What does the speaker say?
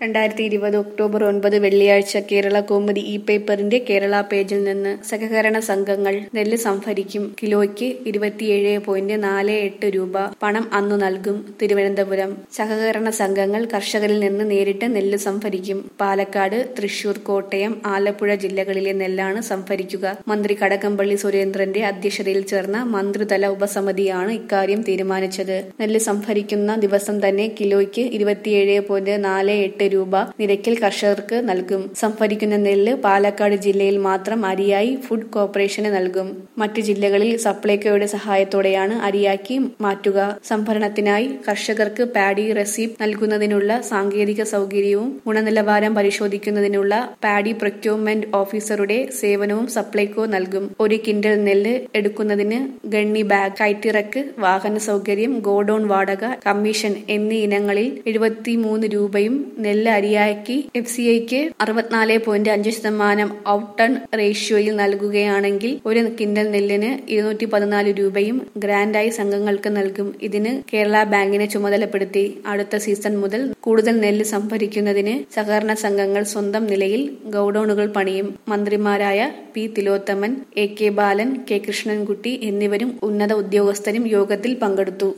രണ്ടായിരത്തി ഇരുപത് ഒക്ടോബർ ഒൻപത് വെള്ളിയാഴ്ച കേരള കൗമുദി ഇ പേപ്പറിന്റെ കേരള പേജിൽ നിന്ന് സഹകരണ സംഘങ്ങൾ നെല്ല് സംഭരിക്കും കിലോയ്ക്ക് ഇരുപത്തിയേഴ് പോയിന്റ് നാല് എട്ട് രൂപ പണം അന്നു നൽകും തിരുവനന്തപുരം സഹകരണ സംഘങ്ങൾ കർഷകരിൽ നിന്ന് നേരിട്ട് നെല്ല് സംഭരിക്കും പാലക്കാട് തൃശൂർ കോട്ടയം ആലപ്പുഴ ജില്ലകളിലെ നെല്ലാണ് സംഭരിക്കുക മന്ത്രി കടകംപള്ളി സുരേന്ദ്രന്റെ അധ്യക്ഷതയിൽ ചേർന്ന മന്ത്രിതല ഉപസമിതിയാണ് ഇക്കാര്യം തീരുമാനിച്ചത് നെല്ല് സംഭരിക്കുന്ന ദിവസം തന്നെ കിലോയ്ക്ക് ഇരുപത്തിയേഴ് പോയിന്റ് നാല് എട്ട് രൂപ നിരക്കിൽ കർഷകർക്ക് നൽകും സംഭരിക്കുന്ന നെല്ല് പാലക്കാട് ജില്ലയിൽ മാത്രം അരിയായി ഫുഡ് കോർപ്പറേഷന് നൽകും മറ്റു ജില്ലകളിൽ സപ്ലൈകോയുടെ സഹായത്തോടെയാണ് അരിയാക്കി മാറ്റുക സംഭരണത്തിനായി കർഷകർക്ക് പാഡി റെസിപ്റ്റ് നൽകുന്നതിനുള്ള സാങ്കേതിക സൗകര്യവും ഗുണനിലവാരം പരിശോധിക്കുന്നതിനുള്ള പാഡി പ്രൊക്യൂർമെന്റ് ഓഫീസറുടെ സേവനവും സപ്ലൈകോ നൽകും ഒരു കിൻഡൽ നെല്ല് എടുക്കുന്നതിന് ഗണ്ണി ബാഗ് കയറ്റിറക്ക് വാഹന സൗകര്യം ഗോഡൌൺ വാടക കമ്മീഷൻ എന്നീ ഇനങ്ങളിൽ എഴുപത്തിമൂന്ന് രൂപയും നെല്ല് അരിയാക്കി എഫ് സി ഐക്ക് അറുപത്തിനാല് പോയിന്റ് അഞ്ച് ശതമാനം ഔട്ട് ടൺ റേഷ്യോയിൽ നൽകുകയാണെങ്കിൽ ഒരു കിൻഡൽ നെല്ലിന് ഇരുന്നൂറ്റി പതിനാല് രൂപയും ഗ്രാൻഡായി സംഘങ്ങൾക്ക് നൽകും ഇതിന് കേരള ബാങ്കിനെ ചുമതലപ്പെടുത്തി അടുത്ത സീസൺ മുതൽ കൂടുതൽ നെല്ല് സംഭരിക്കുന്നതിന് സഹകരണ സംഘങ്ങൾ സ്വന്തം നിലയിൽ ഗൌഡൌണുകൾ പണിയും മന്ത്രിമാരായ P Thilothaman A K Balan K Krishnankutty എന്നിവരും ഉന്നത ഉദ്യോഗസ്ഥരും യോഗത്തിൽ പങ്കെടുത്തു